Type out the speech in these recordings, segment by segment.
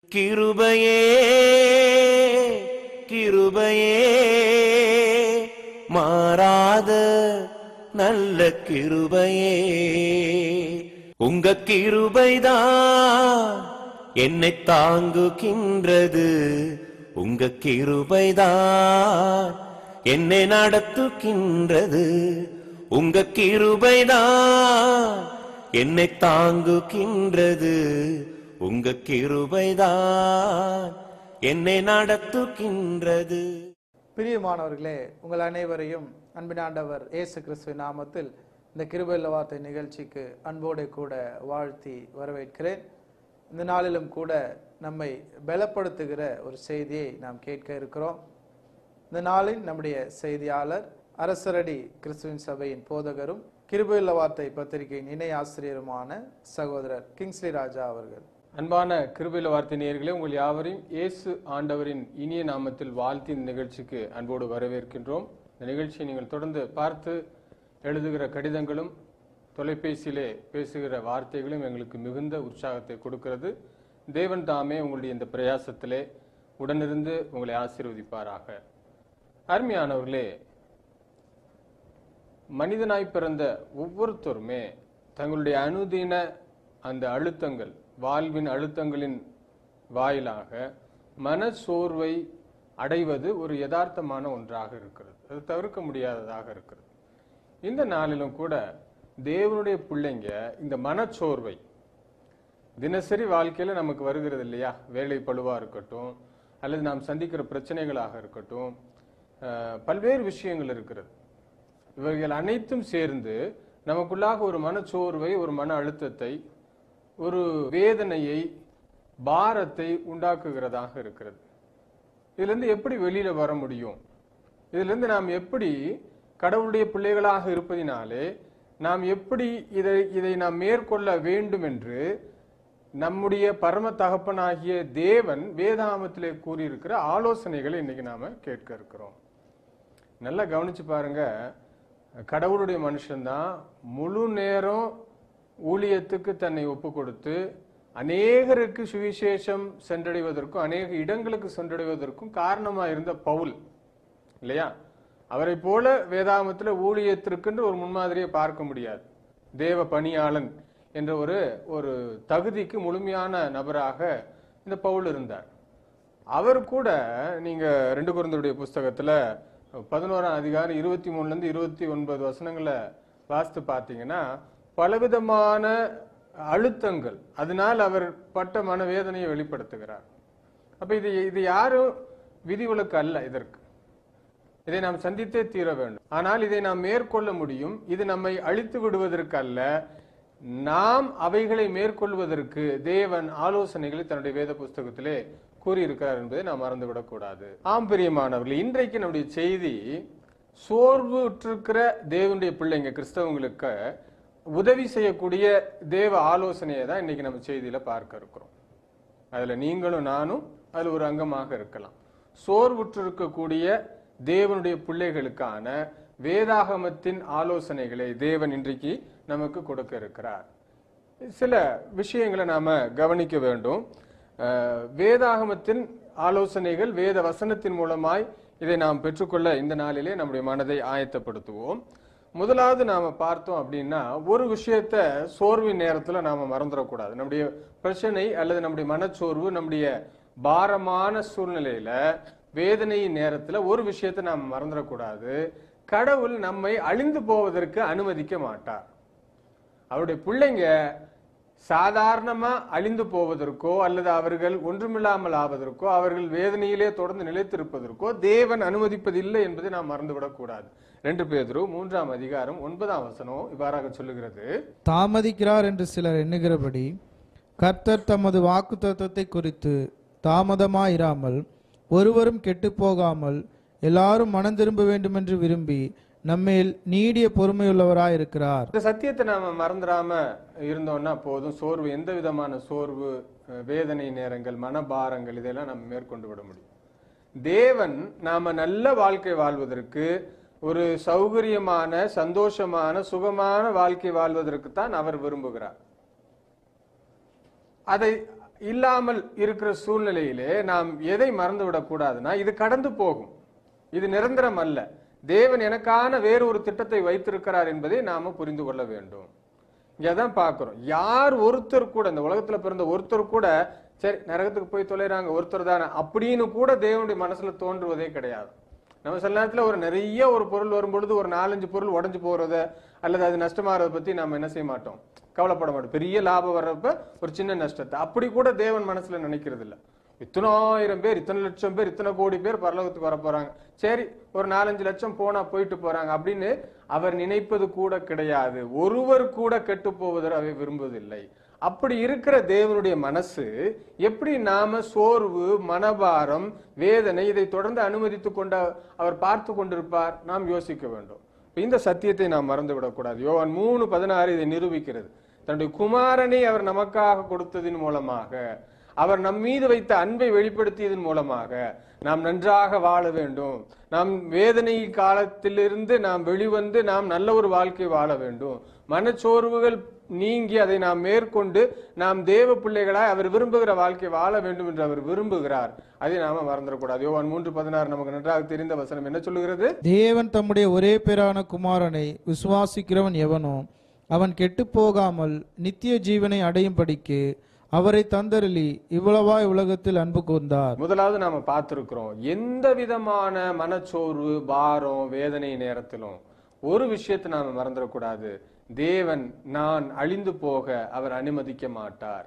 கிருபையே கிருபையே மாறாத நல்ல கிருபையே உங்க கிருபைதான் என்னை தாங்குகின்றது உங்க கிருபைதான் என்னை நடத்துகின்றது உங்க கிருபைதான் என்னை தாங்குகின்றது உங்க கிருபைதான் என்னை நடத்துகின்றது பிரியமானவர்களே உங்கள் அனைவரையும் அன்பினாண்டவர் இயேசு கிறிஸ்துவின் நாமத்தில் இந்த கிருபையில்ல வார்த்தை நிகழ்ச்சிக்கு அன்போடு கூட வாழ்த்தி வரவேற்கிறேன் இந்த நாளிலும் கூட நம்மை பலப்படுத்துகிற ஒரு செய்தியை நாம் கேட்க இருக்கிறோம் இந்த நாளின் நம்முடைய செய்தியாளர் அரசரடி கிறிஸ்துவின் சபையின் போதகரும் கிருபையுள்ள வார்த்தை பத்திரிகையின் இணை ஆசிரியருமான சகோதரர் கிங்ஸ்லி ராஜா அவர்கள் அன்பான கிருபையில வார்த்தை நேயர்களே உங்கள் யாவரையும் இயேசு ஆண்டவரின் இனிய நாமத்தில் வாழ்த்தி இந்த நிகழ்ச்சிக்கு அன்போடு வரவேற்கின்றோம் இந்த நிகழ்ச்சியை நீங்கள் தொடர்ந்து பார்த்து எழுதுகிற கடிதங்களும் தொலைபேசியிலே பேசுகிற வார்த்தைகளும் எங்களுக்கு மிகுந்த உற்சாகத்தை கொடுக்கிறது தேவன் தாமே உங்களுடைய இந்த பிரயாசத்திலே உடனிருந்து உங்களை ஆசீர்வதிப்பாராக அருமையானவர்களே மனிதனாய் பிறந்த ஒவ்வொருத்தருமே தங்களுடைய அனுதின அந்த அழுத்தங்கள் வாழ்வின் அழுத்தங்களின் வாயிலாக மனச்சோர்வை அடைவது ஒரு யதார்த்தமான ஒன்றாக இருக்கிறது அது தவிர்க்க முடியாததாக இருக்கிறது இந்த நாளிலும் கூட தேவனுடைய பிள்ளைங்க இந்த மனச்சோர்வை தினசரி வாழ்க்கையில நமக்கு வருகிறது இல்லையா வேலை பழுவா இருக்கட்டும் அல்லது நாம் சந்திக்கிற பிரச்சனைகளாக இருக்கட்டும் அஹ், பல்வேறு விஷயங்கள் இருக்கிறது இவைகள் அனைத்தும் சேர்ந்து நமக்குள்ளாக ஒரு மனச்சோர்வை ஒரு மன அழுத்தத்தை ஒரு வேதனையை பாரத்தை உண்டாக்குகிறதாக இருக்கிறது இதுல இருந்து எப்படி வெளியில வர முடியும் இதுல இருந்து நாம் எப்படி கடவுளுடைய பிள்ளைகளாக இருப்பதினாலே நாம் எப்படி இதை இதை நாம் மேற்கொள்ள வேண்டும் என்று நம்முடைய பரம தகப்பனாகிய தேவன் வேதாமத்திலே கூறியிருக்கிற ஆலோசனைகளை இன்னைக்கு நாம கேட்க இருக்கிறோம் நல்லா கவனிச்சு பாருங்க கடவுளுடைய மனுஷன்தான் முழு நேரம் ஊழியத்துக்கு தன்னை ஒப்பு கொடுத்து அநேகருக்கு சுவிசேஷம் சென்றடைவதற்கும் அநேக இடங்களுக்கு சென்றடைவதற்கும் காரணமா இருந்த பவுல் இல்லையா அவரை போல வேதாமத்துல ஊழியத்திற்கென்று ஒரு முன்மாதிரியை பார்க்க முடியாது தேவ பணியாளன் என்ற ஒரு ஒரு தகுதிக்கு முழுமையான நபராக இந்த பவுல் இருந்தார் அவர் கூட நீங்க ரெண்டு குழந்தையுடைய புஸ்தகத்துல பதினோராம் அதிகாரம் இருபத்தி மூணுல இருந்து இருபத்தி ஒன்பது வசனங்களை வாசித்து பார்த்தீங்கன்னா பலவிதமான அழுத்தங்கள் அதனால் அவர் பட்ட மனவேதனையை வெளிப்படுத்துகிறார் அப்ப இது இது யாரும் விதிவிலக்கு அல்ல இதற்கு இதை நாம் சந்தித்தே தீர வேண்டும் ஆனால் இதை நாம் மேற்கொள்ள முடியும் இது நம்மை அழித்து விடுவதற்கு அல்ல நாம் அவைகளை மேற்கொள்வதற்கு தேவன் ஆலோசனைகளை தன்னுடைய வேத புஸ்தகத்திலே கூறியிருக்கிறார் என்பதை நாம் மறந்துவிடக் கூடாது ஆம் பிரியமானவர்களே இன்றைக்கு நம்முடைய செய்தி சோர்வுற்றிருக்கிற தேவனுடைய பிள்ளைங்க கிறிஸ்தவங்களுக்கு உதவி செய்யக்கூடிய தேவ ஆலோசனையை தான் இன்னைக்கு நம்ம செய்தியில பார்க்க இருக்கிறோம் அதுல நீங்களும் நானும் அதுல ஒரு அங்கமாக இருக்கலாம் சோர்வுற்றிருக்கக்கூடிய தேவனுடைய பிள்ளைகளுக்கான வேதாகமத்தின் ஆலோசனைகளை தேவன் இன்றைக்கு நமக்கு கொடுக்க இருக்கிறார் சில விஷயங்களை நாம கவனிக்க வேண்டும் அஹ், வேதாகமத்தின் ஆலோசனைகள் வேத வசனத்தின் மூலமாய் இதை நாம் பெற்றுக்கொள்ள இந்த நாளிலே நம்முடைய மனதை ஆயத்தப்படுத்துவோம் முதலாவது நாம பார்த்தோம் அப்படின்னா ஒரு விஷயத்த சோர்வின் நேரத்துல நாம மறந்துடக்கூடாது நம்முடைய பிரச்சனை அல்லது நம்முடைய மனச்சோர்வு நம்முடைய பாரமான சூழ்நிலையில வேதனையின் நேரத்துல ஒரு விஷயத்தை நாம் மறந்துடக்கூடாது கடவுள் நம்மை அழிந்து போவதற்கு அனுமதிக்க மாட்டார் அவருடைய பிள்ளைங்க சாதாரணமா அழிந்து போவதற்கோ அல்லது அவர்கள் ஒன்றுமில்லாமல் ஆவதற்கோ அவர்கள் வேதனையிலே தொடர்ந்து நிலைத்திருப்பதற்கோ தேவன் அனுமதிப்பதில்லை என்பதை நாம் மறந்துவிடக் கூடாது ரெண்டு பேதரு மூன்றாம் அதிகாரம் ஒன்பதாம் வசனம் இவ்வாறாக சொல்லுகிறது தாமதிக்கிறார் என்று சிலர் எண்ணுகிறபடி கர்த்தர் தமது வாக்குத்தத்தத்தை குறித்து தாமதமாயிராமல் ஒருவரும் கெட்டுப்போகாமல் எல்லாரும் மனம் திரும்ப வேண்டுமென்று விரும்பி நம்மேல் நீடிய பொறுமையுள்ளவராயிருக்கிறார் இந்த சத்தியத்தை நாம மறந்துடாம இருந்தோம்னா போதும் சோர்வு எந்த விதமான சோர்வு அஹ், வேதனை நேரங்கள் மனபாரங்கள் இதெல்லாம் நம்ம மேற்கொண்டு விட முடியும் தேவன் நாம நல்ல வாழ்க்கை வாழ்வதற்கு ஒரு சௌகரியமான சந்தோஷமான சுகமான வாழ்க்கை வாழ்வதற்கு தான் அவர் விரும்புகிறார் அதை இல்லாமல் இருக்கிற சூழ்நிலையிலே நாம் எதை மறந்து விடக்கூடாதுன்னா இது கடந்து போகும் இது நிரந்தரம் அல்ல தேவன் எனக்கான வேறு ஒரு திட்டத்தை வைத்திருக்கிறார் என்பதை நாம புரிந்து கொள்ள வேண்டும் இங்கதான் பார்க்கிறோம் யார் ஒருத்தர் கூட இந்த உலகத்துல பிறந்த ஒருத்தர் கூட சரி நரகத்துக்கு போய் தொலைறாங்க ஒருத்தர் தானே அப்படின்னு கூட தேவனுடைய மனசுல தோன்றுவதே கிடையாது நம்ம சில நேரத்துல ஒரு நிறைய ஒரு பொருள் வரும்பொழுது ஒரு நாலஞ்சு பொருள் உடைஞ்சு போறத அல்லது அது நஷ்டமாறத பத்தி நாம என்ன செய்ய மாட்டோம் கவலைப்பட மாட்டோம் பெரிய லாபம் வர்றப்ப ஒரு சின்ன நஷ்டத்தை அப்படி கூட தேவன் மனசுல நினைக்கிறது இல்ல இத்தனாயிரம் பேர் இத்தனை லட்சம் பேர் இத்தனை கோடி பேர் பரலோகத்துக்கு வர போறாங்க சரி ஒரு நாலஞ்சு லட்சம் போனா போயிட்டு போறாங்க அப்படின்னு அவர் நினைப்பது கூட கிடையாது ஒருவர் கூட கெட்டு போவதை அவர் விரும்புவதில்லை அப்படி இருக்கிற தேவனுடைய மனசு எப்படி நாம சோர்வு மனபாரம் வேதனை இதை தொடர்ந்து அனுமதித்து கொண்ட அவர் பார்த்து கொண்டிருப்பார் நாம் யோசிக்க வேண்டும் இந்த சத்தியத்தை நாம் மறந்து விடக்கூடாது யோவான் மூணு பதினாறு இதை நிரூபிக்கிறது தன்னுடைய குமாரனை அவர் நமக்காக கொடுத்ததின் மூலமாக அவர் நம் மீது வைத்த அன்பை வெளிப்படுத்தியதன் மூலமாக நாம் நன்றாக வாழ வேண்டும் நாம் வேதனை காலத்திலிருந்து நாம் வெளிவந்து நாம் நல்ல ஒரு வாழ்க்கை வாழ வேண்டும் மனச்சோர்வுகள் நீங்கி அதை நாம் மேற்கொண்டு நாம் தேவ பிள்ளைகளாய் அவர் விரும்புகிற வாழ்க்கை வாழ வேண்டும் என்று அவர் விரும்புகிறார் அதை நாம மறந்துடக்கூடாது யோவான் மூன்று பதினாறு நமக்கு நன்றாக தெரிந்த வசனம் என்ன சொல்லுகிறது தேவன் தம்முடைய ஒரே பேரான குமாரனை விசுவாசிக்கிறவன் எவனோ அவன் கெட்டுப் போகாமல் நித்திய ஜீவனை அடையும்படிக்கு அவரை தந்தருளி இவ்வளவாய் உலகத்தில் அன்பு கூர்ந்தார் முதலாவது நாம பார்த்திருக்கிறோம் எந்த விதமான மனச்சோர்வு பாரம் வேதனை நேரத்திலும் ஒரு விஷயத்தை நாம மறந்துடக்கூடாது தேவன் நான் அழிந்து போக அவர் அனுமதிக்க மாட்டார்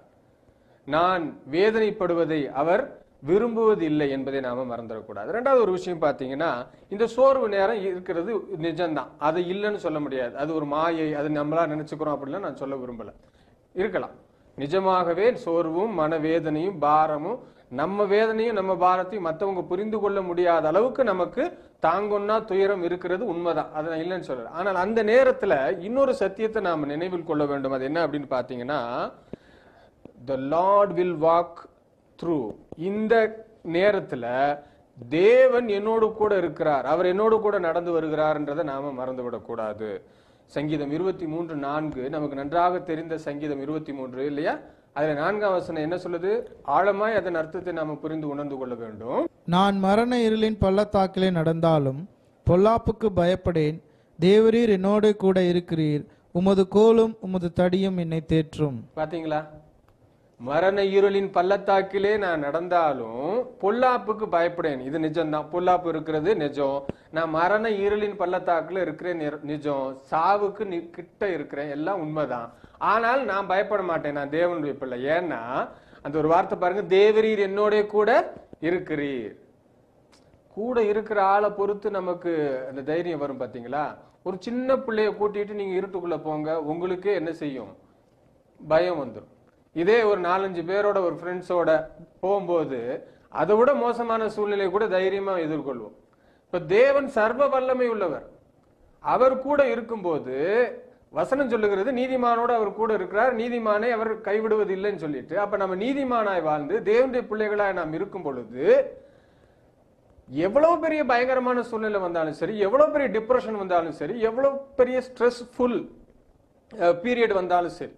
நான் வேதனைப்படுவதை அவர் விரும்புவதில்லை என்பதை நாம மறந்துடக்கூடாது ரெண்டாவது ஒரு விஷயம் பார்த்தீங்கன்னா இந்த சோர்வு நேரம் இருக்கிறது நிஜம்தான் அது இல்லைன்னு சொல்ல முடியாது அது ஒரு மாயை அது நம்மளா நினைச்சுக்கிறோம் அப்படிலாம் நான் சொல்ல விரும்பல இருக்கலாம் நிஜமாகவே சோர்வும் மனவேதனையும் பாரமும் நம்ம வேதனையும் நம்ம பாரத்தையும் மத்தவங்க புரிந்து கொள்ள முடியாத அளவுக்கு நமக்கு தாங்கொன்னா துயரம் இருக்கிறது உண்மைதான் அதை நான் இல்லைன்னு சொல்லல ஆனால் அந்த நேரத்துல இன்னொரு சத்தியத்தை நாம நினைவில் கொள்ள வேண்டும் அது என்ன அப்படின்னு பாத்தீங்கன்னா the Lord will walk through இந்த நேரத்துல தேவன் என்னோடு கூட இருக்கிறார் அவர் என்னோடு கூட நடந்து வருகிறார்ன்றதை நாம மறந்து விடக்கூடாது சங்கீதம் இருபத்தி மூன்று நான்கு நமக்கு நன்றாக தெரிந்த சங்கீதம் இருபத்தி மூன்று இல்லையா அதுல நான்காம் வசனம் என்ன சொல்லுது ஆழமாய் அதன் அர்த்தத்தை நாம புரிந்து உணர்ந்து கொள்ள வேண்டும் நான் மரண இருளின் பள்ளத்தாக்கிலே நடந்தாலும் பொல்லாப்புக்கு பயப்படேன் தேவரீர் என்னோடு கூட இருக்கிறீர் உமது கோலும் உமது தடியும் என்னை தேற்றும் பாத்தீங்களா மரண இருளின் பள்ளத்தாக்கிலே நான் நடந்தாலும் பொல்லாப்புக்கு பயப்படேன் இது நிஜம்தான் பொல்லாப்பு இருக்கிறது நிஜம் நான் மரண இருளின் பள்ளத்தாக்குல இருக்கிறேன் நிர- நிஜம் சாவுக்கு நி- கிட்ட இருக்கிறேன் எல்லாம் உண்மைதான் ஆனால் நான் பயப்பட மாட்டேன் நான் தேவனுடைய பிள்ளை ஏன்னா அந்த ஒரு வார்த்தை பாருங்க தேவரீர் என்னோட கூட இருக்கிறீர் கூட இருக்கிற ஆளை பொறுத்து நமக்கு அந்த தைரியம் வரும் பாத்தீங்களா ஒரு சின்ன பிள்ளைய கூட்டிட்டு நீங்க இருட்டுக்குள்ள போங்க உங்களுக்கே என்ன செய்யும் பயம் வந்துடும் இதே ஒரு நாலஞ்சு பேரோட ஒரு ஃப்ரெண்ட்ஸோட போகும்போது அதை விட மோசமான சூழ்நிலையை கூட தைரியமா எதிர்கொள்வோம் இப்ப தேவன் சர்வ வல்லமை உள்ளவர் அவர் கூட இருக்கும்போது வசனம் சொல்லுகிறது நீதிமானோட அவர் கூட இருக்கிறார் நீதிமானை அவர் கைவிடுவது இல்லைன்னு சொல்லிட்டு அப்ப நம்ம நீதிமானாய் வாழ்ந்து தேவனுடைய பிள்ளைகளாய் நாம் இருக்கும் பொழுது எவ்வளவு பெரிய பயங்கரமான சூழ்நிலை வந்தாலும் சரி எவ்வளவு பெரிய டிப்ரெஷன் வந்தாலும் சரி எவ்வளவு பெரிய ஸ்ட்ரெஸ்ஃபுல் பீரியட் வந்தாலும் சரி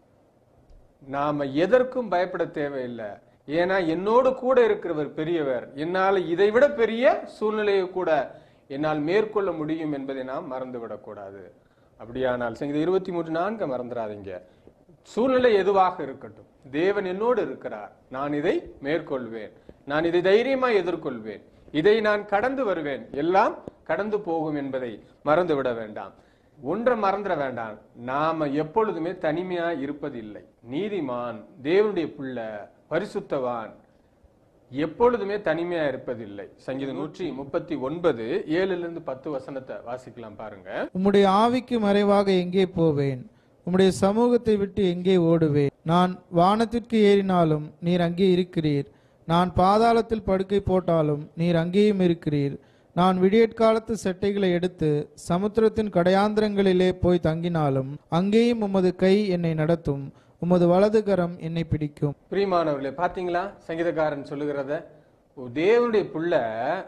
நாம எதற்கும் பயப்பட தேவையில்லை ஏன்னா என்னோடு கூட இருக்கிறவர் பெரியவர் என்னால் இதை விட பெரிய சூழ்நிலையை கூட என்னால் மேற்கொள்ள முடியும் என்பதை நாம் மறந்துவிடக் கூடாது அப்படியானால் சங்கீதம் இருபத்தி மூன்று நான்கு மறந்துடாதீங்க சூழ்நிலை எதுவாக இருக்கட்டும் தேவன் என்னோடு இருக்கிறார் நான் இதை மேற்கொள்வேன் நான் இதை தைரியமா எதிர்கொள்வேன் இதை நான் கடந்து வருவேன் எல்லாம் கடந்து போகும் என்பதை மறந்து விட வேண்டாம் ஒன்றை மறந்துட வேண்டாம் நாம எப்பொழுதுமே தனிமையா இருப்பதில்லை நீதிமான் தேவனுடைய பிள்ளை பரிசுத்தவான் எப்பொழுதுமே தனிமையா இருப்பதில்லை சங்கீதம் நூற்றி முப்பத்தி ஒன்பது ஏழுல இருந்து பத்து வசனத்தை வாசிக்கலாம் பாருங்க உம்முடைய ஆவிக்கு மறைவாக எங்கே போவேன் உம்முடைய சமூகத்தை விட்டு எங்கே ஓடுவேன் நான் வானத்திற்கு ஏறினாலும் நீர் அங்கே இருக்கிறீர் நான் பாதாளத்தில் படுக்கை போட்டாலும் நீர் அங்கேயும் இருக்கிறீர் நான் விடியற்காலத்து செட்டைகளை எடுத்து சமுத்திரத்தின் கடையாந்திரங்களிலே போய் தங்கினாலும் அங்கேயும் உமது கை என்னை நடத்தும் உமது வலது கரம் என்னை பிடிக்கும் பிரியமானவர்களே பாத்தீங்களா சங்கீதக்காரன் சொல்லுகிறத ஒரு தேவனுடைய பிள்ளை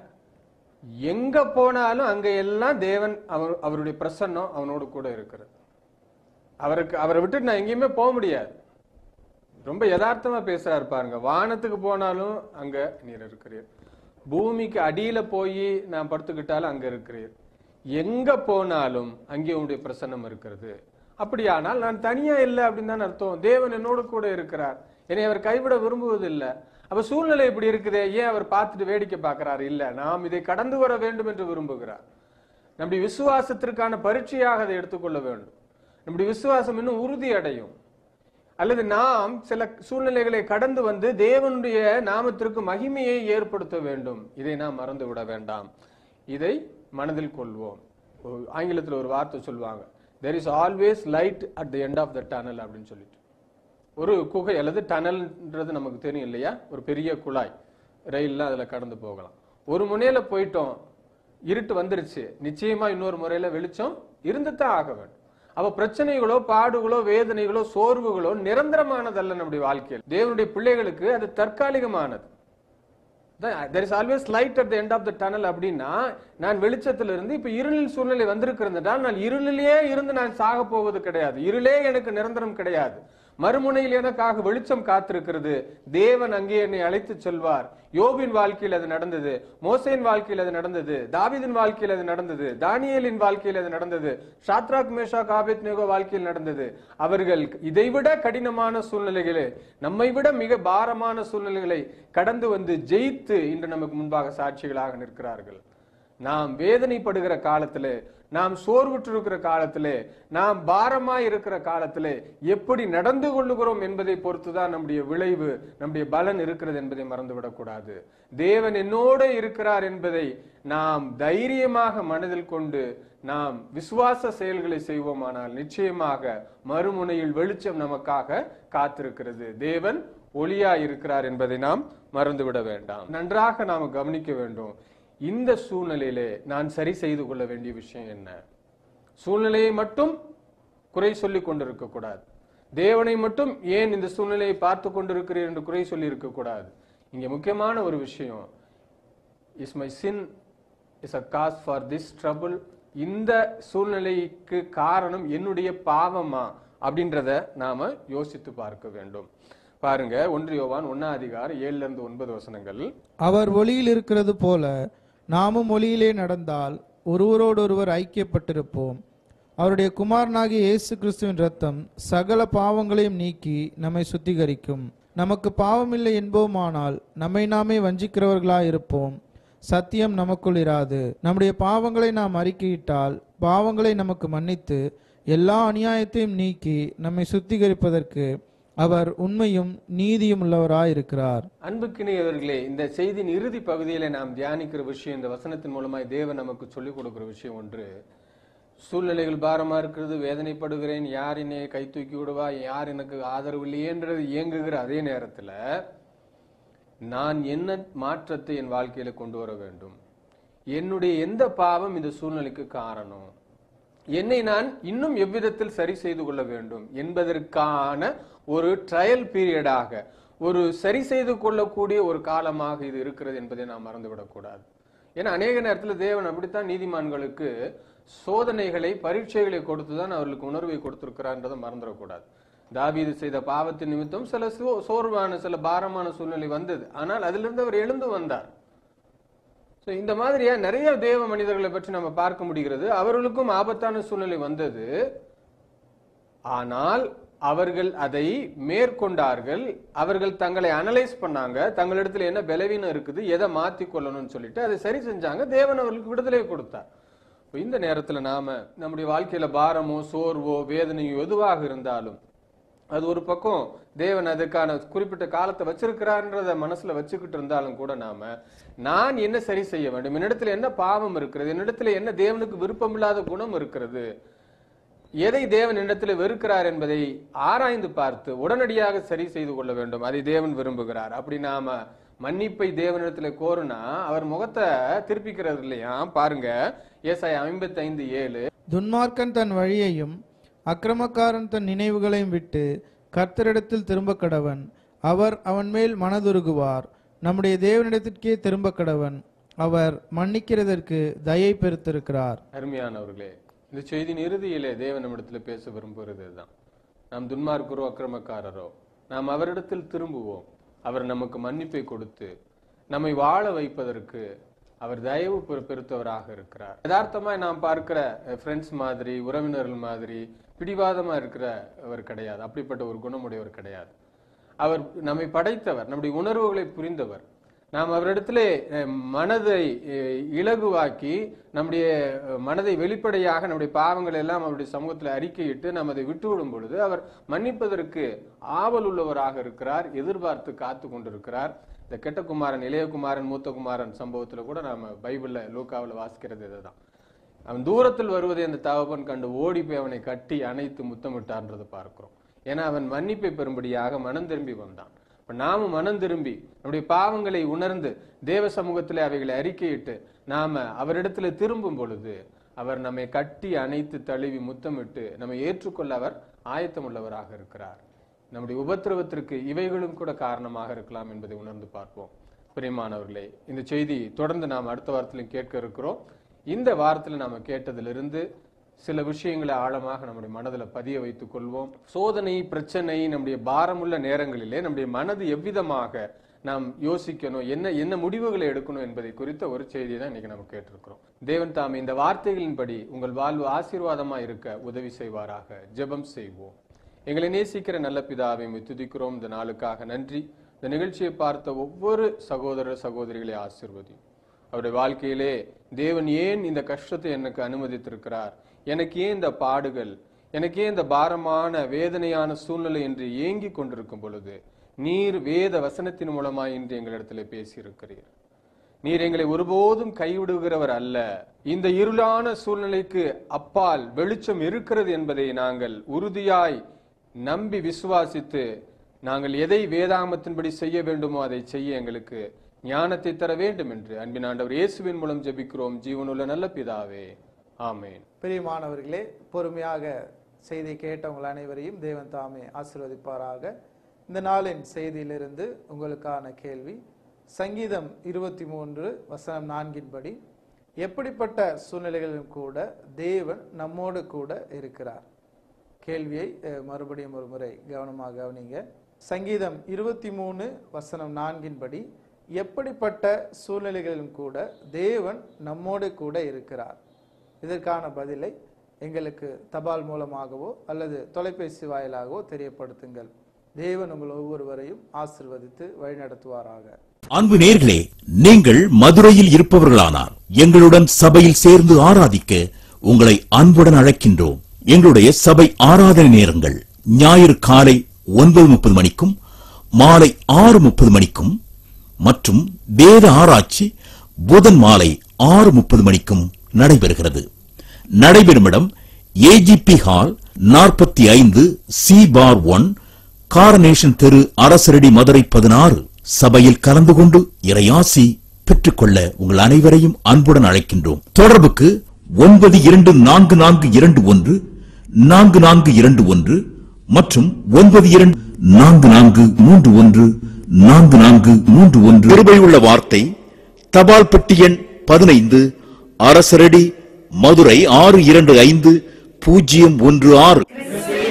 எங்க போனாலும் அங்க எல்லாம் தேவன் அவர் அவருடைய பிரசன்னம் அவனோடு கூட இருக்கிறது அவருக்கு அவரை விட்டு நான் எங்கேயுமே போக முடியாது ரொம்ப யதார்த்தமா பேசுறாரு பாருங்க வானத்துக்கு போனாலும் அங்க நீர் இருக்கிறீர் பூமிக்கு அடியில போய் நான் படுத்துக்கிட்டாலும் அங்க இருக்கிறீர் எங்க போனாலும் அங்கே உங்களுடைய பிரசன்னம் இருக்கிறது அப்படியானால் நான் தனியா இல்லை அப்படின்னு தான் அர்த்தம் தேவன் என்னோடு கூட இருக்கிறார் என்னை அவர் கைவிட விரும்புவதில்லை அப்ப சூழ்நிலை இப்படி இருக்குதே ஏன் அவர் பார்த்துட்டு வேடிக்கை பார்க்கிறார் இல்ல நாம் இதை கடந்து வர வேண்டும் என்று விரும்புகிறார் நம்முடைய விசுவாசத்திற்கான பரீட்சையாக அதை எடுத்துக்கொள்ள வேண்டும் நம்முடைய விசுவாசம் இன்னும் உறுதி அடையும் அல்லது நாம் சில சூழ்நிலைகளை கடந்து வந்து தேவனுடைய நாமத்திற்கு மகிமையை ஏற்படுத்த வேண்டும் இதை நாம் மறந்து விட வேண்டாம் இதை மனதில் கொள்வோம் ஒரு- ஆங்கிலத்துல ஒரு வார்த்தை சொல்லுவாங்க there is always light at the end of the tunnel அப்படின்னு சொல்லிட்டு ஒரு குகை அல்லது டனல்ன்றது நமக்கு தெரியும் இல்லையா ஒரு பெரிய குழாய் ரயில்லாம் அதுல கடந்து போகலாம் ஒரு முனையில போயிட்டோம் இருட்டு வந்துருச்சு நிச்சயமா இன்னொரு முறையில வெளிச்சம் இருந்துதான் ஆக வேண்டும் அப்ப பிரச்சனைகளோ பாடுகளோ வேதனைகளோ சோர்வுகளோ நிரந்தரமானதல்ல நம்முடைய வாழ்க்கையில் தேவனுடைய பிள்ளைகளுக்கு அது தற்காலிகமானது there is always light at the end of the tunnel அப்படின்னா நான் வெளிச்சத்துல இருந்து இப்ப இருளில் சூழ்நிலை வந்திருக்கிறதால் நான் இருளிலேயே இருந்து நான் சாக போவது கிடையாது இருளே எனக்கு நிரந்தரம் கிடையாது மறுமுனையில் எனக்காக வெளிச்சம் காத்திருக்கிறது தேவன் அங்கே என்னை அழைத்து செல்வார் யோபின் வாழ்க்கையில் அது நடந்தது மோசேன் வாழ்க்கையில் அது நடந்தது தாவீதின் வாழ்க்கையில் அது நடந்தது தானியேலின் வாழ்க்கையில் அது நடந்தது ஷாத்ராக் மேஷாக் ஆபேத் நேகோ வாழ்க்கையில் நடந்தது அவர்கள் இதைவிட கடினமான சூழ்நிலைகளே நம்மை விட மிக பாரமான சூழ்நிலைகளை கடந்து வந்து ஜெயித்து இன்று நமக்கு முன்பாக சாட்சிகளாக நிற்கிறார்கள் நாம் வேதனைப்படுகிற காலத்திலே நாம் சோர்வுற்றிருக்கிற காலத்திலே நாம் பாரமாய் இருக்கிற காலத்திலே எப்படி நடந்து கொள்ளுகிறோம் என்பதை பொறுத்துதான் நம்முடைய விளைவு நம்முடைய பலன் இருக்கிறது என்பதை மறந்துவிடக் கூடாது தேவன் என்னோடு இருக்கிறார் என்பதை நாம் தைரியமாக மனதில் கொண்டு நாம் விசுவாச செயல்களை செய்வோமானால் நிச்சயமாக மறுமுனையில் வெளிச்சம் நமக்காக காத்திருக்கிறது தேவன் ஒளியா இருக்கிறார் என்பதை நாம் மறந்துவிட வேண்டாம் நன்றாக நாம் கவனிக்க வேண்டும் இந்த சூழ்நிலையிலே நான் சரி செய்து கொள்ள வேண்டிய விஷயம் என்ன சூழ்நிலையை மட்டும் குறை சொல்லிக் கொண்டிருக்க கூடாது தேவனை மட்டும் ஏன் இந்த சூழ்நிலையை பார்த்து கொண்டிருக்கிறீர் என்று குறை சொல்லி இருக்க கூடாது இங்க முக்கியமான ஒரு விஷயம் is my sin is a cause for this trouble இந்த சூழ்நிலைக்கு காரணம் என்னுடைய பாவமா அப்படின்றத நாம யோசித்து பார்க்க வேண்டும் பாருங்க ஒன்று யோவான் ஒன்னா அதிகாரம் ஏழுல இருந்து ஒன்பது வசனங்கள் அவர் ஒளியில் இருக்கிறது போல நாமும் ஒளியிலே நடந்தால் ஒருவரோடொருவர் ஐக்கியப்பட்டிருப்போம் அவருடைய குமாரனாகிய இயேசு கிறிஸ்துவின் ரத்தம் சகல பாவங்களையும் நீக்கி நம்மை சுத்திகரிக்கும் நமக்கு பாவமில்லை என்போமானால் நம்மை நாமே வஞ்சிக்கிறவர்களாய் இருப்போம் சத்தியம் நமக்குள் இராது நம்முடைய பாவங்களை நாம் அறிக்கையிட்டால் பாவங்களை நமக்கு மன்னித்து எல்லா அநியாயத்தையும் நீக்கி நம்மை சுத்திகரிப்பதற்கு அவர் உண்மையும் நீதியும் உள்ளவராயிருக்கிறார் அன்புக்கினியவர்களே இந்த செய்தியின் இறுதி பகுதியில நாம் தியானிக்கிற விஷயம் இந்த வசனத்தின் மூலமாய் தேவன் நமக்கு சொல்லிக் கொடுக்கிற விஷயம் ஒன்று சூழ்நிலைகள் பாரமா இருக்கிறது வேதனைப்படுகிறேன் யார் என்னை கை தூக்கி விடுவா யார் எனக்கு ஆதரவு இல்லையேன்றது இயங்குகிற அதே நேரத்துல நான் என்ன மாற்றத்தை என் வாழ்க்கையில கொண்டு வர வேண்டும் என்னுடைய எந்த பாவம் இந்த சூழ்நிலைக்கு காரணம் என்னை நான் இன்னும் எவ்விதத்தில் சரி செய்து கொள்ள வேண்டும் என்பதற்கான ஒரு ட்ரையல் பீரியடாக ஒரு சரி செய்து கொள்ளக்கூடிய ஒரு காலமாக இது இருக்கிறது என்பதை நாம் மறந்துவிடக்கூடாது ஏன்னா அநேக நேரத்தில் தேவன் அப்படித்தான் நீதிமான்களுக்கு சோதனைகளை பரீட்சைகளை கொடுத்துதான் அவர்களுக்கு உணர்வை கொடுத்திருக்கிறார்ன்றதை மறந்துடக்கூடாது தாவீது செய்த பாவத்தின் நிமித்தம் சில சோ- சோர்வான சில பாரமான சூழ்நிலை வந்தது ஆனால் அதிலிருந்து அவர் எழுந்து வந்தார் So, இந்த மாதிரியா நிறைய தேவ மனிதர்களை பற்றி நம்ம பார்க்க முடிகிறது அவர்களுக்கும் ஆபத்தான சூழ்நிலை வந்தது ஆனால் அவர்கள் அதை மேற்கொண்டார்கள் அவர்கள் தங்களை அனலைஸ் பண்ணாங்க தங்களிடத்துல என்ன பலவீனம் இருக்குது எதை மாத்தி கொள்ளணும்னு சொல்லிட்டு அதை சரி செஞ்சாங்க தேவன் அவர்களுக்கு விடுதலை கொடுத்தார் இப்ப இந்த நேரத்துல நாம நம்முடைய வாழ்க்கையில பாரமோ சோர்வோ வேதனையோ எதுவாக இருந்தாலும் அது ஒரு பக்கம் தேவன் அதுக்கான குறிப்பிட்ட காலத்தை வச்சிருக்கிறார்ன்றத மனசுல வச்சுக்கிட்டு இருந்தாலும் கூட நாம நான் என்ன சரி செய்ய வேண்டும் என்னிடத்துல என்ன பாவம் இருக்கிறது என்னிடத்துல என்ன தேவனுக்கு விருப்பமில்லாத குணம் இருக்கிறது எதை தேவன் என்னிடத்தில் வெறுக்கிறார் என்பதை ஆராய்ந்து பார்த்து உடனடியாக சரி செய்து கொள்ள வேண்டும் அதை தேவன் விரும்புகிறார் அப்படி நாம மன்னிப்பை தேவனிடத்துல கோருனா அவர் முகத்தை திருப்பிக்கிறது இல்லையா பாருங்க ஏசாயா ஐம்பத்தி ஐந்து ஏழு துன்மார்க்கன் தன் வழியையும் அக்கிரமக்காரன் தன் நினைவுகளையும் விட்டு கர்த்தரிடத்தில் திரும்ப கடவன் அவர் அவன் மேல் மனதுருகுவார் நம்முடைய தேவனிடத்திற்கே திரும்ப கடவன் அவர் மன்னிக்கிறதற்கு தயை பெருத்திருக்கிறார் அருமையானவர்களே இந்த செய்தியின் இறுதியிலே தேவன் நம்மிடத்துல பேச விரும்புகிறது தான் நாம் துன்மார்க்கரோ அக்கிரமக்காரரோ நாம் அவரிடத்தில் திரும்புவோம் அவர் நமக்கு மன்னிப்பை கொடுத்து நம்மை வாழ வைப்பதற்கு அவர் தயவு பெரு- பெருத்தவராக இருக்கிறார் யதார்த்தமாய் நாம் பார்க்கிற ஃப்ரெண்ட்ஸ் மாதிரி உறவினர்கள் மாதிரி பிடிவாதமா இருக்கிறவர் கிடையாது அப்படிப்பட்ட ஒரு குணமுடையவர் கிடையாது அவர் நம்மை படைத்தவர் நம்முடைய உணர்வுகளை புரிந்தவர் நாம் அவரிடத்திலே அஹ், மனதை அஹ், இலகுவாக்கி நம்முடைய அஹ், மனதை வெளிப்படையாக நம்முடைய பாவங்களை எல்லாம் அவருடைய சமூகத்தில் அறிக்கையிட்டு நாம் அதை விட்டுவிடும் பொழுது அவர் மன்னிப்பதற்கு ஆவல் உள்ளவராக இருக்கிறார் எதிர்பார்த்து காத்து கொண்டிருக்கிறார் இந்த கெட்ட குமாரன் இளைய குமாரன் மூத்த குமாரன் சம்பவத்துல கூட நாம பைபிள்ல லூக்காவில் வாசிக்கிறது இதுதான் அவன் தூரத்தில் வருவதை அந்த தகப்பன் கண்டு ஓடி போய் அவனை கட்டி அணைத்து முத்தமிட்டான்றதை பார்க்கிறோம் ஏன்னா அவன் மன்னிப்பை பெறும்படியாக மனம் திரும்பி வந்தான் இப்ப நாமும் மனம் திரும்பி நம்முடைய பாவங்களை உணர்ந்து தேவ சமூகத்திலே அவைகளை அறிக்கையிட்டு நாம அவரிடத்துல திரும்பும் பொழுது அவர் நம்மை கட்டி அணைத்து தழுவி முத்தமிட்டு நம்மை ஏற்றுக்கொள்ள அவர் ஆயத்தமுள்ளவராக இருக்கிறார் நம்முடைய உபத்திரவத்திற்கு இவைகளும் கூட காரணமாக இருக்கலாம் என்பதை உணர்ந்து பார்ப்போம் பிரியமானவர்களே இந்த செய்தி தொடர்ந்து நாம் அடுத்த வாரத்திலும் கேட்க இருக்கிறோம் இந்த வாரத்தில் நாம கேட்டதிலிருந்து சில விஷயங்களை ஆழமாக நம்முடைய மனதில் பதிய வைத்துக் கொள்வோம் சோதனை பிரச்சனை நம்முடைய பாரமுள்ள நேரங்களிலே நம்முடைய மனது எவ்விதமாக நாம் யோசிக்கணும் என்ன என்ன முடிவுகளை எடுக்கணும் என்பதை குறித்த ஒரு செய்தி தான் இன்னைக்கு நம்ம கேட்டிருக்கிறோம் தேவன் தாம் இந்த வார்த்தைகளின்படி உங்கள் வாழ்வு ஆசீர்வாதமா இருக்க உதவி செய்வாராக ஜெபம் செய்வோம் எங்களை நேசிக்கிற நல்ல பிதாவை உம்மை துதிக்கிறோம் இந்த நாளுக்காக நன்றி இந்த நிகழ்ச்சியை பார்த்த ஒவ்வொரு சகோதர சகோதரிகளை ஆசிர்வதி அவருடைய வாழ்க்கையிலே தேவன் ஏன் இந்த கஷ்டத்தை எனக்கு அனுமதித்திருக்கிறார் எனக்கு ஏன் இந்த பாடுகள் எனக்கு ஏன் இந்த பாரமான வேதனையான சூழ்நிலை என்று ஏங்கி கொண்டிருக்கும் பொழுது நீர் வேத வசனத்தின் மூலமாய் இன்று எங்களிடத்தில் பேசியிருக்கிறீர் நீர் எங்களை ஒருபோதும் கைவிடுகிறவர் அல்ல இந்த இருளான சூழ்நிலைக்கு அப்பால் வெளிச்சம் இருக்கிறது என்பதை நாங்கள் உறுதியாய் நம்பி விசுவாசித்து நாங்கள் எதை வேதாமத்தின்படி செய்ய வேண்டுமோ அதை செய்ய எங்களுக்கு ஞானத்தை தர வேண்டும் என்று அன்பின் ஆண்டவர் இயேசுவின் மூலம் ஜெபிக்கிறோம் ஜீவனுள்ள நல்ல பிதாவே ஆமென் பிரியமானவர்களே பொறுமையாக செய்தி கேட்டவங்கள் அனைவரையும் தேவன் தாமே ஆசீர்வதிப்பாராக இந்த நாளின் செய்தியிலிருந்து உங்களுக்கான கேள்வி சங்கீதம் இருபத்தி மூன்று வசனம் நான்கின்படி எப்படிப்பட்ட சூழ்நிலைகளிலும் கூட தேவன் நம்மோடு கூட இருக்கிறார் கேள்வியை அஹ், மறுபடியும் ஒரு முறை கவனமாக கவனிங்க சங்கீதம் இருபத்தி மூணு வசனம் நான்கின்படி எப்படிப்பட்ட சூழ்நிலைகளிலும் கூட தேவன் நம்மோடு கூட இருக்கிறார் இதற்கான பதிலை எங்களுக்கு தபால் மூலமாகவோ அல்லது தொலைபேசி வாயிலாகவோ தெரியப்படுத்துங்கள் தேவன் உங்கள் ஒவ்வொருவரையும் ஆசிர்வதித்து வழிநடத்துவாராக அன்பு நேர்களே நீங்கள் மதுரையில் இருப்பவர்களானார் எங்களுடன் சபையில் சேர்ந்து ஆராதிக்க உங்களை அன்புடன் அழைக்கின்றோம் எங்களுடைய சபை ஆராதனை நேரங்கள் ஞாயிறு காலை ஒன்பது முப்பது மணிக்கும் மாலை ஆறு முப்பது மணிக்கும் மற்றும் வேத ஆராய்ச்சி புதன் மாலை ஆறு முப்பது மணிக்கும் நடைபெறுகிறது நடைபெறும் இடம் ஏஜிபி ஹால் நாற்பத்தி ஐந்து சி பார் ஒன் காரனேஷன் தெரு அரசரடி மதுரை பதினாறு சபையில் கலந்து கொண்டு இறையாசி பெற்றுக்கொள்ள உங்கள் அனைவரையும் அன்புடன் அழைக்கின்றோம் தொடர்புக்கு ஒன்பது இரண்டு நான்கு நான்கு இரண்டு ஒன்று நான்கு நான்கு இரண்டு ஒன்று மற்றும் ஒன்பது இரண்டு நான்கு நான்கு மூன்று ஒன்று நான்கு நான்கு மூன்று ஒன்று கிருபையுள்ள வார்த்தை தபால் பெட்டி எண் பதினைந்து அரசரடி மதுரை ஆறு இரண்டு ஐந்து பூஜ்ஜியம் ஒன்று ஆறு